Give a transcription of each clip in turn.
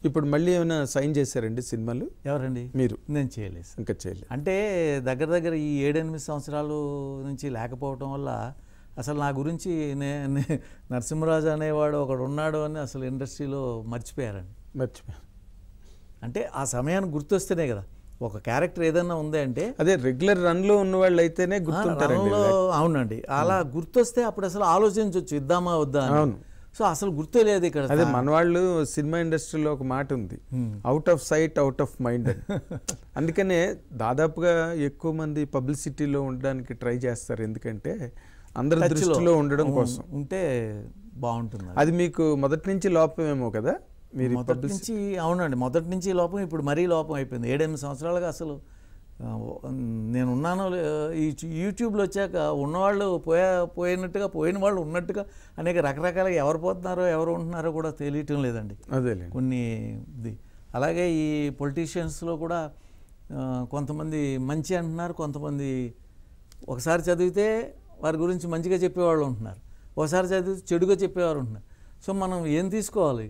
ఇప్పుడు మళ్ళీ ఏమైనా సైన్ చేశారండి సినిమాలు ఎవరండి మీరు నేను చేయలేదు సార్. ఇంకా చేయలేదు అంటే దగ్గర దగ్గర ఈ ఏడెనిమిది సంవత్సరాలు నుంచి లేకపోవటం వల్ల అసలు నా గురించి నే నే- నరసింహరాజు అనేవాడు ఒకడు ఉన్నాడు అని అసలు ఇండస్ట్రీలో మర్చిపోయారండి మర్చిపోయా అంటే ఆ సమయానికి గుర్తొస్తేనే కదా ఒక క్యారెక్టర్ ఏదైనా ఉంది అంటే అదే రెగ్యులర్ రన్ లో ఉన్న వాళ్ళు అయితేనే ఆ, గుర్తుంటారండి రణంలో అవునండి అలా గుర్తొస్తే అప్పుడు అసలు ఆలోచించవచ్చు ఇద్దామా వద్దా అని. అవును. సో అసలు గుర్తే లేదు ఇక్కడ అదే మన వాళ్ళు సినిమా ఇండస్ట్రీలో ఒక మాట ఉంది out of sight out of mind అని అందుకనే దాదాపుగా ఎక్కువ మంది పబ్లిసిటీలో ఉండడానికి ట్రై చేస్తారు ఎందుకంటే అందరి టచ్లో దృష్టిలో ఉండడం కోసం ఉంటే బాగుంటుంది అది మీకు మొదటి నుంచి లోపమేమో కదా మీరు మొదటి నుంచి అవునండి మొదటి నుంచి లోపం ఇప్పుడు మరీ లోపం అయిపోయింది ఏడెనిమిది సంవత్సరాలుగా అసలు ఆ, నేను ఉన్నాను లే- ఈ యూట్యూబ్లో వచ్చాక ఉన్నవాళ్ళు పోయా పోయినట్టుగా పోయిన వాళ్ళు ఉన్నట్టుగా అనేక రకరకాలుగా ఎవరు పోతున్నారో ఎవరు ఉంటున్నారో కూడా తెలియటం లేదండి అదేలేండి కొన్ని ఇది అలాగే ఈ పొలిటీషియన్స్లో కూడా ఆ, కొంతమంది మంచి అంటున్నారు కొంతమంది ఒకసారి చదివితే వారి గురించి మంచిగా చెప్పేవాళ్ళు ఉంటున్నారు ఒకసారి చదివితే చెడుగా చెప్పేవారు ఉంటున్నారు సో మనం ఏం తీసుకోవాలి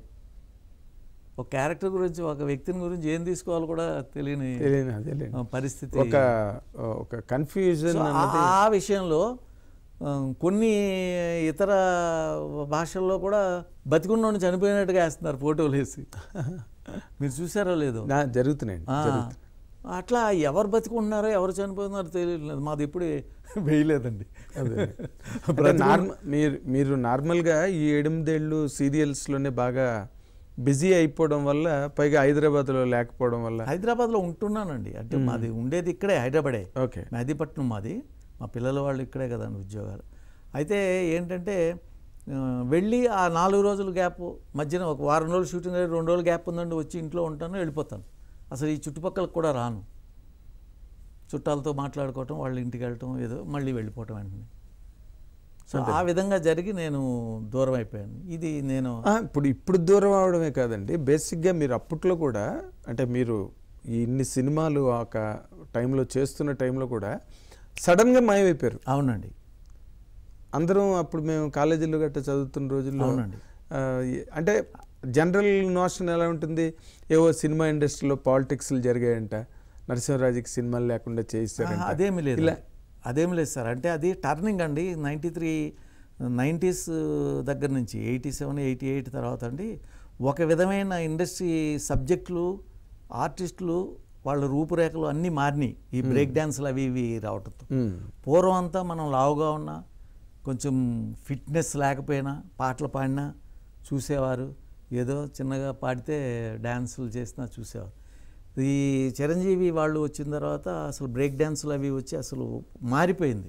ఒక క్యారెక్టర్ గురించి ఒక వ్యక్తిని గురించి ఏం తీసుకోవాలి కూడా తెలియని తెలియని అదేలేండి ఆ, పరిస్థితి ఒక ఒక కన్ఫ్యూజన్ సో ఆ- ఆ విషయంలో ఆ, కొన్ని ఇతర భాషల్లో కూడా బతికున్నోడిని చనిపోయినట్టుగా వేస్తున్నారు ఫోటోలు వేసి మీరు చూసారో లేదో జరుగుతున్నాయండి ఆ, జరుగుతున్నాయి అట్లా ఎవరు బతికుంటున్నారో ఎవరు చనిపోతున్నారో తెలియట్లేదు మాది ఎప్పుడు వేయలేదండి అదే అంటే నార్మల్ మీరు మీరు నార్మల్గా ఈ ఎనిమిదేళ్ళు సీరియల్స్లోనే బాగా బిజీ అయిపోవడం వల్ల పైగా హైదరాబాద్లో లేకపోవడం వల్ల హైదరాబాద్లో ఉంటున్నానండి అంటే మాది ఉండేది ఇక్కడే హైదరాబాదే ఓకే మెహదీపట్నం మాది మా పిల్లల వాళ్ళు ఇక్కడే కదండి ఉద్యోగాలు అయితే ఏంటంటే ఆ, వెళ్ళి ఆ నాలుగు రోజుల గ్యాప్ మధ్యన ఒక వారం రోజులు షూటింగ్ అయ్యి రెండు రోజులు గ్యాప్ ఉందండి వచ్చి ఇంట్లో ఉంటాను వెళ్ళిపోతాను అసలు ఈ చుట్టుపక్కలకు కూడా రాను చుట్టాలతో మాట్లాడుకోవటం వాళ్ళ ఇంటికి వెళ్ళటం ఏదో మళ్ళీ వెళ్ళిపోవటం వెంటనే సో ఆ విధంగా జరిగి నేను దూరం అయిపోయాను ఇది నేను ఆ, ఇప్పుడు ఇప్పుడు దూరం అవడమే కాదండి బేసిక్గా మీరు అప్పట్లో కూడా అంటే మీరు ఈ ఇన్ని సినిమాలు ఒక టైంలో చేస్తున్న టైంలో కూడా సడన్గా మాయమైపోయారు అవునండి అందరం అప్పుడు మేము కాలేజీలో గట్రా చదువుతున్న రోజుల్లో అవునండి. ఆ, ఈ- అంటే జనరల్ నోషన్ ఎలా ఉంటుంది ఏవో సినిమా ఇండస్ట్రీలో పాలిటిక్స్లు జరిగాయంట నరసింహరాజుకి సినిమాలు లేకుండా చేయిస్తారంట ఆహా, అదేమీ లేదు ఇలా అదేమి లేదు సార్ అంటే అది టర్నింగ్ అండి నైంటీ త్రీ నైంటీస్ దగ్గర నుంచి ఎయిటీ సెవెన్ ఎయిటీ ఎయిట్ తర్వాత అండి ఒక విధమైన ఇండస్ట్రీ సబ్జెక్టులు ఆర్టిస్టులు వాళ్ళ రూపురేఖలు అన్నీ మారినాయి ఈ బ్రేక్ డ్యాన్స్లు అవి ఇవి రావటంతో ఉమ్, పూర్వం అంతా మనం లావుగా ఉన్నా కొంచెం ఫిట్నెస్ లేకపోయినా పాటలు పాడినా చూసేవారు ఏదో చిన్నగా పాడితే డ్యాన్సులు చేసినా చూసేవారు ఈ చిరంజీవి వాళ్ళు వచ్చిన తర్వాత అసలు బ్రేక్ డ్యాన్సులు అవి వచ్చి అసలు మారిపోయింది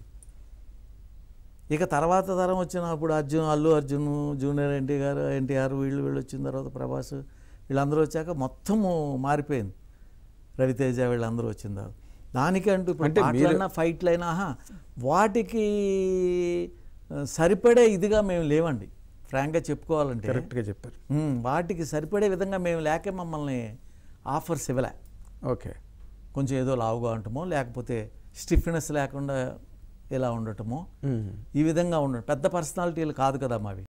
ఇక తర్వాత తరం వచ్చినప్పుడు అర్జున్ అల్లు అర్జున్ జూనియర్ ఎన్టీ గారు ఎన్టీఆర్ వీళ్ళు వీళ్ళు వచ్చిన తర్వాత ప్రభాస్ వీళ్ళందరూ వచ్చాక మొత్తము మారిపోయింది రవితేజ వీళ్ళందరూ వచ్చిన తర్వాత దానికి అంటూ ఇప్పుడు అంటే మీరు- పాటలైనా ఫైట్లైనా ఆహా, వాటికి ఆ, సరిపడే ఇదిగా మేము లేవండి ఫ్రాంక్గా చెప్పుకోవాలంటే కరెక్ట్గా చెప్పారు ఉమ్, వాటికి సరిపడే విధంగా మేము లేకే మమ్మల్ని ఆఫర్స్ ఇవ్వలే ఓకే కొంచెం ఏదో లావుగా ఉండటమో లేకపోతే స్టిఫ్నెస్ లేకుండా ఇలా ఉండటమో ఉమ్. ఈ విధంగా ఉండటం పెద్ద పర్సనాలిటీలు కాదు కదా మావి